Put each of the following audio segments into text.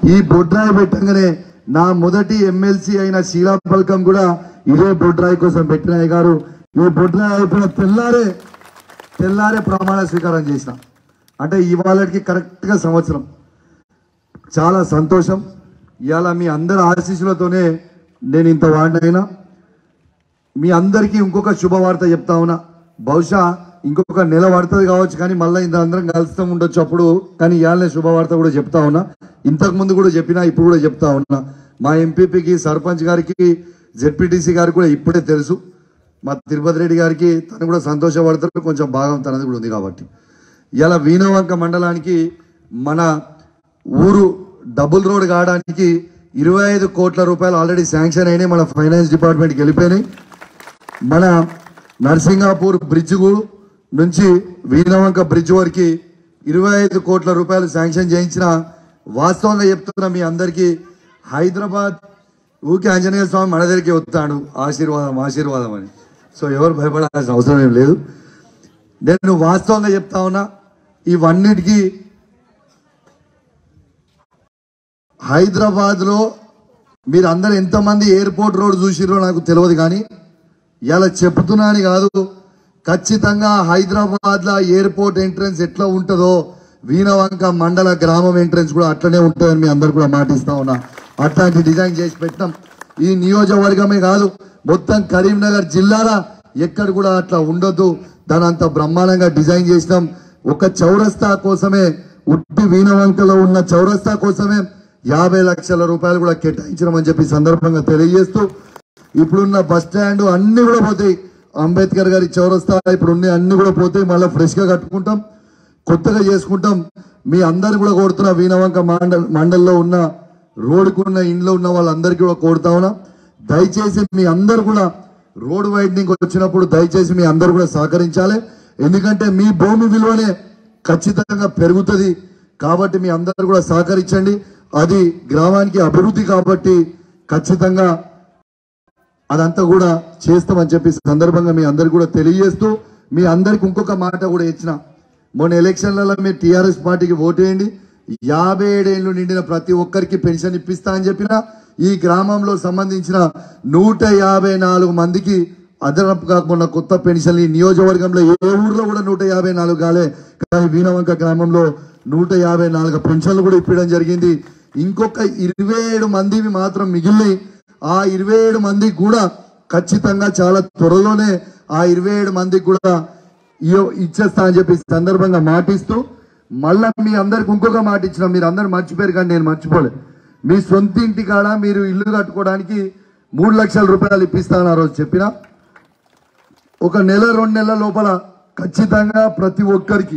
ఈ బొడ్రాయి పెట్టగానే నా మొదటి ఎమ్మెల్సీ అయిన శీలా పల్కం కూడా ఇదే బొడ్రాయి కోసం పెట్టినాయి గారు ఈ బొడ్రాయి అయిపోయిన తెల్లారే తెల్లారే ప్రమాణ స్వీకారం చేసిన అంటే ఇవాళకి కరెక్ట్ గా సంవత్సరం చాలా సంతోషం ఇవాళ మీ అందరి ఆశీస్సులతోనే నేను ఇంత వాడినైనా మీ అందరికీ ఇంకొక శుభవార్త చెప్తా ఉన్నా బహుశా ఇంకొక నెల పడుతుంది కావచ్చు కానీ మళ్ళీ ఇంత అందరం కలుస్తూ ఉండొచ్చు అప్పుడు కానీ ఇవాళనే శుభవార్త కూడా చెప్తా ఉన్నా ఇంతకు ముందు కూడా చెప్పినా ఇప్పుడు కూడా చెప్తా ఉన్నా మా ఎంపీపీకి సర్పంచ్ గారికి జెడ్పీటీసీ గారికి కూడా ఇప్పుడే తెలుసు మా తిరుపతి రెడ్డి గారికి తను కూడా సంతోషపడతారు కొంచెం భాగం తనది కూడా ఉంది కాబట్టి ఇలా వీణవంక మండలానికి మన ఊరు డబుల్ రోడ్ కావడానికి ఇరవై ఐదు కోట్ల రూపాయలు ఆల్రెడీ శాంక్షన్ అయినాయి మన ఫైనాన్స్ డిపార్ట్మెంట్కి వెళ్ళిపోయినాయి మన నర్సింగాపూర్ బ్రిడ్జ్ నుంచి వీణవంక బ్రిడ్జ్ వరకు ఇరవై ఐదు కోట్ల రూపాయలు శాంక్షన్ చేయించిన వాస్తవంగా చెప్తున్నా మీ అందరికీ హైదరాబాద్ ఊకే ఆంజనేయ స్వామి మన దగ్గరికి వస్తాడు ఆశీర్వాదం ఆశీర్వాదం అని సో ఎవరు భయపడాల్సిన అవసరం ఏం లేదు నేను వాస్తవంగా చెప్తా ఉన్నా ఇవన్నిటికీ హైదరాబాద్ లో మీరు అందరు ఎంతమంది ఎయిర్పోర్ట్ రోడ్ చూసిరో నాకు తెలియదు కానీ ఇలా చెప్తున్నాను కాదు ఖచ్చితంగా హైదరాబాద్ లో ఎయిర్పోర్ట్ ఎంట్రన్స్ ఎట్లా ఉంటుందో వీణవంక మండల గ్రామం ఎంట్రన్స్ కూడా అట్లనే ఉంటుందని మీ అందరు కూడా మాటిస్తా ఉన్నా అట్లాంటి డిజైన్ చేసి పెట్టినాం ఈ నియోజకవర్గమే కాదు మొత్తం కరీంనగర్ జిల్లాలో ఎక్కడ కూడా అట్లా ఉండొద్దు దాని అంత బ్రహ్మాండంగా డిజైన్ చేసినాం ఒక చౌరస్తా కోసమే ఉట్టి వీణవంకలో ఉన్న చౌరస్తా కోసమే యాభై లక్షల రూపాయలు కూడా కేటాయించడం చెప్పి ఈ సందర్భంగా తెలియజేస్తూ ఇప్పుడున్న బస్ స్టాండ్ అన్ని కూడా పోతాయి అంబేద్కర్ గారి చౌరస్తా ఇప్పుడు ఉన్నాయి అన్ని కూడా పోతాయి మళ్ళీ ఫ్రెష్ గా కట్టుకుంటాం కొత్తగా చేసుకుంటాం మీ అందరు కూడా కోరుతున్నా వీణవంక మండల్ మండల్లో ఉన్న రోడ్డుకున్న ఇంట్లో ఉన్న వాళ్ళందరికీ కూడా కోరుతా ఉన్నా దయచేసి మీ అందరు కూడా రోడ్ వైడనింగ్ వచ్చినప్పుడు దయచేసి మీ అందరు కూడా సహకరించాలి ఎందుకంటే మీ భూమి విలువనే ఖచ్చితంగా పెరుగుతుంది కాబట్టి మీ అందరు కూడా సహకరించండి అది గ్రామానికి అభివృద్ధి కాబట్టి ఖచ్చితంగా అదంతా కూడా చేస్తామని చెప్పి సందర్భంగా మీ అందరికి కూడా తెలియజేస్తూ మీ అందరికి ఇంకొక మాట కూడా ఇచ్చిన మొన్న ఎలక్షన్లలో మీరు టీఆర్ఎస్ పార్టీకి ఓటేయండి యాభై ఏడేళ్లు నిండిన ప్రతి ఒక్కరికి పెన్షన్ ఇప్పిస్తా అని చెప్పిన ఈ గ్రామంలో సంబంధించిన నూట యాభై నాలుగు మందికి అదనపు కాకుండా కొత్త పెన్షన్ ఈ నియోజకవర్గంలో ఏ ఊర్లో కూడా నూట యాభై నాలుగు కాలే కానీ వీణవంక గ్రామంలో నూట యాభై నాలుగు పెన్షన్లు కూడా ఇప్పడం జరిగింది ఇంకొక ఇరవై ఏడు మందివి మాత్రం మిగిలినాయి ఆ ఇరవై ఏడు మందికి కూడా ఖచ్చితంగా చాలా త్వరలోనే ఆ ఇరవై ఏడు మందికి కూడా ఇయ్య- ఇచ్చేస్తా అని చెప్పి ఈ సందర్భంగా మాటిస్తూ మళ్ళా మీ అందరికి ఇంకొక మాట ఇచ్చిన మీరు అందరు మర్చిపోయారు కానీ నేను మర్చిపోలే మీ సొంత ఇంటి కాడ మీరు ఇల్లు కట్టుకోవడానికి మూడు లక్షల రూపాయలు ఇప్పిస్తాను ఆ రోజు చెప్పిన ఒక నెల రెండు నెలల లోపల ఖచ్చితంగా ప్రతి ఒక్కరికి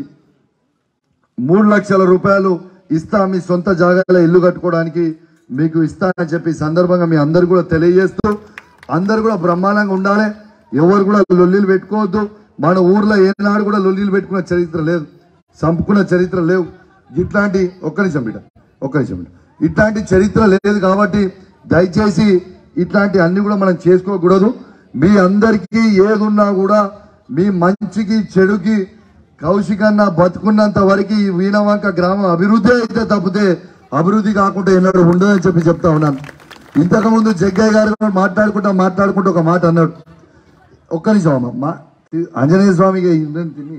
మూడు లక్షల రూపాయలు ఇస్తా మీ సొంత జాగాలో ఇల్లు కట్టుకోవడానికి మీకు ఇస్తా అని చెప్పి ఈ సందర్భంగా మీ అందరు కూడా తెలియజేస్తూ అందరు కూడా బ్రహ్మాండంగా ఉండాలి ఎవరు కూడా లొల్లిలు పెట్టుకోవద్దు మన ఊర్లో ఏనాడు కూడా లొల్లిలు పెట్టుకున్న చరిత్ర లేదు చంపుకున్న చరిత్ర లేవు ఇట్లాంటి ఒక్క నిమిషం బిడ్డ ఒక్క నిమిషం బిడ్డ ఇట్లాంటి చరిత్ర లేదు కాబట్టి దయచేసి ఇట్లాంటి అన్ని కూడా మనం చేసుకోకూడదు మీ అందరికీ ఏదున్నా కూడా మీ మంచికి చెడుకి కౌశికన్న బతుకున్నంత వరకు ఈ వీణవంక గ్రామం అభివృద్ధి అయితే తప్పితే అభివృద్ధి కాకుండా ఎన్నడూ ఉండదని చెప్పి చెప్తా ఉన్నాను ఇంతకు ముందు జగ్గయ్య గారు కూడా మాట్లాడుకుంటా మాట్లాడుకుంటూ ఒక మాట అన్నాడు ఒక్క నిమిషం అమ్మ మా- ఆంజనేయ స్వామికి ఇంద్రని తిని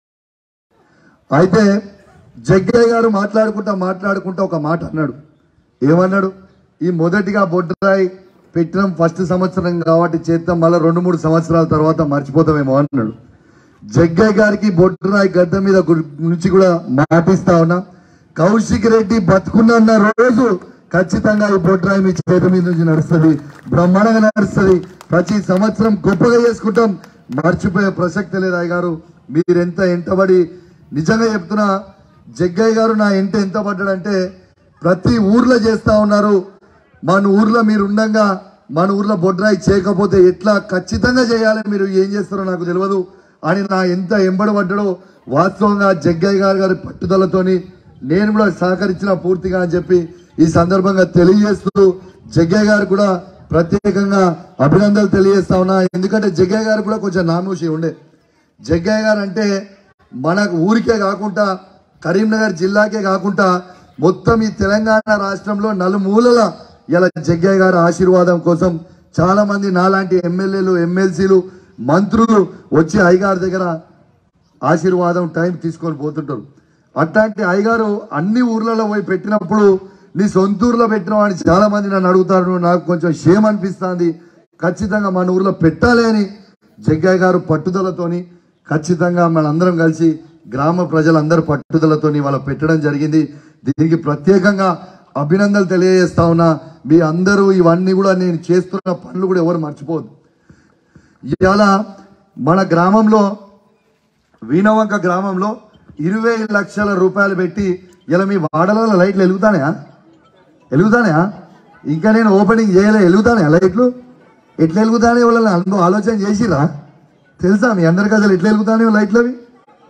అయితే జగ్గయ్య గారు మాట్లాడుకుంటా మాట్లాడుకుంటా ఒక మాట అన్నాడు ఏమన్నాడు ఈ మొదటిగా బొడ్రాయి పెట్టిన ఫస్ట్ సంవత్సరం కాబట్టి చేద్దాం మళ్ళీ రెండు మూడు సంవత్సరాల తర్వాత మర్చిపోతామేమో అన్నాడు జగ్గయ్య గారికి బొడ్రాయి గడ్డ మీద గు- నుంచి కూడా మాటిస్తా ఉన్నా కౌశిక్ రెడ్డి బతుకున్న రోజు ఖచ్చితంగా ఈ బొడ్రాయి మీ చేతి మీద నుంచి నడుస్తుంది బ్రహ్మాండంగా నడుస్తుంది ప్రతి సంవత్సరం గొప్పగా చేసుకుంటాం మర్చిపోయే ప్రసక్తి లేదు అయ్య గారు మీరెంత ఎంటబడి నిజంగా చెప్తున్నా జగ్గయ్య గారు నా ఎంట ఎంత పడ్డాడంటే ప్రతి ఊర్లో చేస్తా ఉన్నారు మన ఊర్లో మీరు ఉండంగా మన ఊర్లో బొడ్రాయి చేయకపోతే ఎట్లా ఖచ్చితంగా చేయాలి మీరు ఏం చేస్తారో నాకు తెలియదు అని నా ఎంత ఎంబడి పడ్డాడో వాస్తవంగా జగ్గయ్య గారు గారి పట్టుదలతోని నేను కూడా సహకరించిన పూర్తిగా అని చెప్పి ఈ సందర్భంగా తెలియజేస్తూ జగ్గయ్య గారు కూడా ప్రత్యేకంగా అభినందనలు తెలియజేస్తా ఉన్నా ఎందుకంటే జగ్గయ్య గారు కూడా కొంచెం నామూషి ఉండే జగ్గయ్య గారు అంటే మన ఊరికే కాకుండా కరీంనగర్ జిల్లాకే కాకుండా మొత్తం ఈ తెలంగాణ రాష్ట్రంలో నలుమూలల ఇలా జగ్గయ్య గారి ఆశీర్వాదం కోసం చాలా మంది నాలాంటి ఎమ్మెల్యేలు ఎమ్మెల్సీలు మంత్రులు వచ్చి అయ్యగారి దగ్గర ఆశీర్వాదం టైం తీసుకొని పోతుంటారు అట్లాంటి అయ్యగారు అన్ని ఊర్లలో పోయి పెట్టినప్పుడు నీ సొంత ఊర్లో పెట్టిన అని చాలా మంది నన్ను అడుగుతారు నాకు కొంచెం షేమ్ అనిపిస్తుంది ఖచ్చితంగా మన ఊర్లో పెట్టాలి అని జగ్గయ్య గారు పట్టుదలతోని ఖచ్చితంగా మనందరం కలిసి గ్రామ ప్రజలందరూ పట్టుదలతోని వాళ్ళ పెట్టడం జరిగింది దీనికి ప్రత్యేకంగా అభినందనలు తెలియజేస్తా ఉన్నా మీ అందరూ ఇవన్నీ కూడా నేను చేస్తున్న పనులు కూడా ఎవరు మర్చిపోదు ఇవాళ మన గ్రామంలో వీణవంక గ్రామంలో ఇరవై లక్షల రూపాయలు పెట్టి ఇలా మీ వాడలలో లైట్లు వెలుగుతానయా వెలుగుతానయా ఇంకా నేను ఓపెనింగ్ చేయలే వెలుగుతానయా లైట్లు ఎట్లా వెలుగుతానే వాళ్ళని అనుకో ఆలోచన చేసిరా తెలుసా మీ అందరికి అసలు ఎట్లా వెలుగుతానే లైట్లు అవి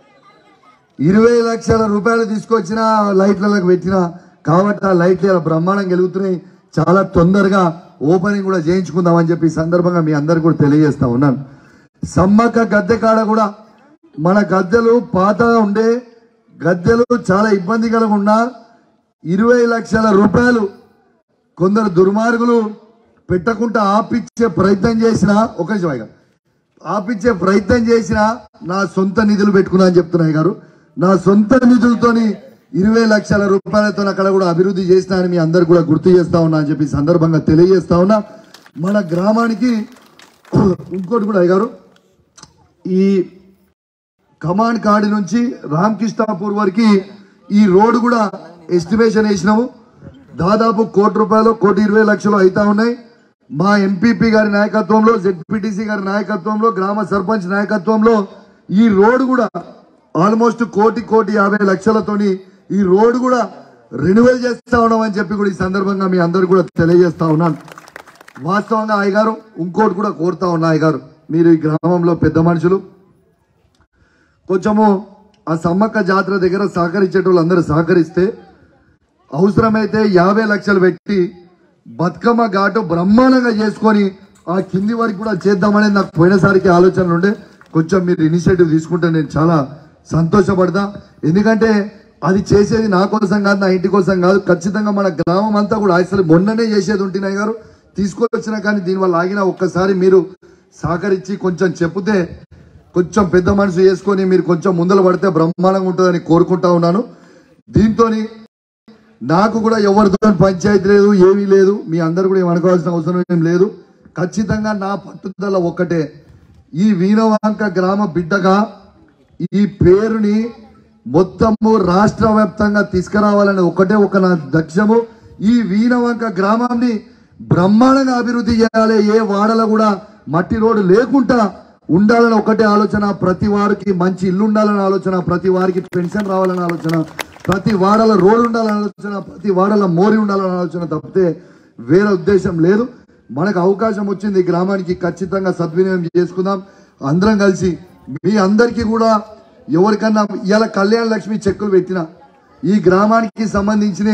ఇరవై లక్షల రూపాయలు తీసుకొచ్చిన లైట్లకు పెట్టిన కాబట్టి ఆ లైట్లు ఇలా బ్రహ్మాండంగా వెలుగుతున్నాయి చాలా తొందరగా ఓపెనింగ్ కూడా చేయించుకుందామని చెప్పి ఈ సందర్భంగా మీ అందరికి కూడా తెలియజేస్తా ఉన్నాను సమ్మక్క గద్దె కాడ కూడా మన గద్దెలు పాతగా ఉండే గద్దెలు చాలా ఇబ్బందికరంగా ఉన్నా ఇరవై లక్షల రూపాయలు కొందరు దుర్మార్గులు పెట్టకుండా ఆపిచ్చే ప్రయత్నం చేసిన ఒక నిమిషం అయ్య గారు. ఆపిచ్చే ప్రయత్నం చేసిన నా సొంత నిధులు పెట్టుకున్నా అని చెప్తున్నాయి గారు నా సొంత నిధులతోని ఇరవై లక్షల రూపాయలతో అక్కడ కూడా అభివృద్ధి చేసిన అని మీ అందరు కూడా గుర్తు చేస్తా ఉన్నా అని చెప్పి ఈ సందర్భంగా తెలియజేస్తా ఉన్నా మన గ్రామానికి ఇంకోటి కూడా అయ్య గారు ఈ కమాండ్ కాడి నుంచి రామకృష్ణాపూర్ వరకు ఈ రోడ్డు కూడా ఎస్టిమేషన్ వేసినాము దాదాపు కోటి రూపాయలు కోటి ఇరవై లక్షలు అవుతా ఉన్నాయి మా ఎంపీపీ గారి నాయకత్వంలో జెడ్పీటీసీ గారి నాయకత్వంలో గ్రామ సర్పంచ్ నాయకత్వంలో ఈ రోడ్డు కూడా ఆల్మోస్ట్ కోటి కోటి యాభై లక్షలతోని ఈ రోడ్డు కూడా రెన్యువల్ చేస్తా ఉన్నామని చెప్పి కూడా ఈ సందర్భంగా మీ అందరు కూడా తెలియజేస్తా ఉన్నాను వాస్తవంగా అయ్యగారు ఇంకోటి కూడా కోరుతా ఉన్నా అయ్యగారు మీరు ఈ గ్రామంలో పెద్ద మనుషులు కొంచెము ఆ సమ్మక్క జాతర దగ్గర సహకరించే వాళ్ళందరూ సహకరిస్తే అవసరమైతే యాభై లక్షలు పెట్టి బతుకమ్మ ఘాటు బ్రహ్మాండంగా చేసుకొని ఆ కింది వరకు కూడా చేద్దామనేది నాకు పోయినసారికి ఆలోచనలు ఉండే కొంచెం మీరు ఇనిషియేటివ్ తీసుకుంటే నేను చాలా సంతోషపడతా ఎందుకంటే అది చేసేది నా కోసం కాదు నా ఇంటి కోసం కాదు ఖచ్చితంగా మన గ్రామం అంతా కూడా అసలు మొన్ననే చేసేది ఉంటున్నాయి గారు తీసుకొచ్చినా కానీ దీనివల్ల ఆగిన ఒక్కసారి మీరు సహకరించి కొంచెం చెప్తే కొంచెం పెద్ద మనసు చేసుకొని మీరు కొంచెం ముందర పడితే బ్రహ్మాండంగా ఉంటుందని కోరుకుంటా ఉన్నాను దీంతోని నాకు కూడా ఎవరితో పంచాయతీ లేదు ఏమీ లేదు మీ అందరు కూడా ఏం అనుకోవాల్సిన అవసరం ఏం లేదు ఖచ్చితంగా నా పట్టుదల ఒక్కటే ఈ వీణవాంక గ్రామ బిడ్డగా ఈ పేరుని మొత్తము రాష్ట్ర వ్యాప్తంగా తీసుకురావాలని ఒకటే ఒక నా లక్ష్యము ఈ వీణవంక గ్రామాన్ని బ్రహ్మాండంగా అభివృద్ధి చేయాలి ఏ వాడలో కూడా మట్టి రోడ్డు లేకుండా ఉండాలని ఒకటే ఆలోచన ప్రతి వారికి మంచి ఇల్లు ఉండాలని ఆలోచన ప్రతి వారికి పెన్షన్ రావాలని ఆలోచన ప్రతి వాడల రోడ్డు ఉండాలని ఆలోచన ప్రతి వాడల మోరి ఉండాలని ఆలోచన తప్పితే వేరే ఉద్దేశం లేదు మనకు అవకాశం వచ్చింది ఈ గ్రామానికి ఖచ్చితంగా సద్వినియోగం చేసుకుందాం అందరం కలిసి మీ అందరికీ కూడా ఎవరికన్నా ఇలా కళ్యాణ లక్ష్మి చెక్కులు పెట్టిన ఈ గ్రామానికి సంబంధించిన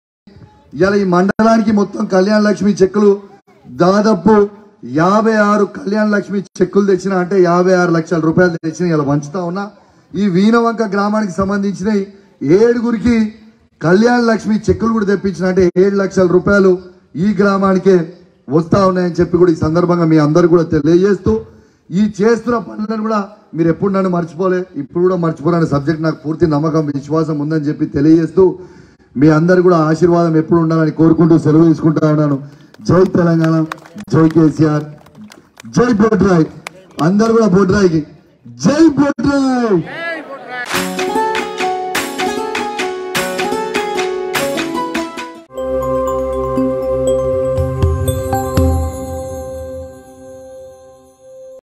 ఇలా ఈ మండలానికి మొత్తం కళ్యాణ లక్ష్మి చెక్కులు దాదాపు యాభై ఆరు కళ్యాణ లక్ష్మి చెక్కులు తెచ్చిన అంటే యాభై ఆరు లక్షల రూపాయలు తెచ్చిన ఇలా పంచుతా ఉన్నా ఈ వీణవంక గ్రామానికి సంబంధించిన ఏడుగురికి కళ్యాణ లక్ష్మి చెక్కులు కూడా తెప్పించిన అంటే ఏడు లక్షల రూపాయలు ఈ గ్రామానికే వస్తా ఉన్నాయని చెప్పి కూడా ఈ సందర్భంగా మీ అందరు కూడా తెలియజేస్తూ ఈ చేస్తున్న పనులను కూడా మీరు ఎప్పుడు నన్ను మర్చిపోలే ఇప్పుడు కూడా మర్చిపోరనే సబ్జెక్ట్ నాకు పూర్తి నమ్మకం విశ్వాసం ఉందని చెప్పి తెలియజేస్తూ మీ అందరు కూడా ఆశీర్వాదం ఎప్పుడు ఉండాలని కోరుకుంటూ సెలవు తీసుకుంటా ఉన్నాను జై తెలంగాణ జై కేసీఆర్ జై బోడ్రాయ్ అందరు కూడా బోడ్రాయ్కి జై బోడ్రాయ్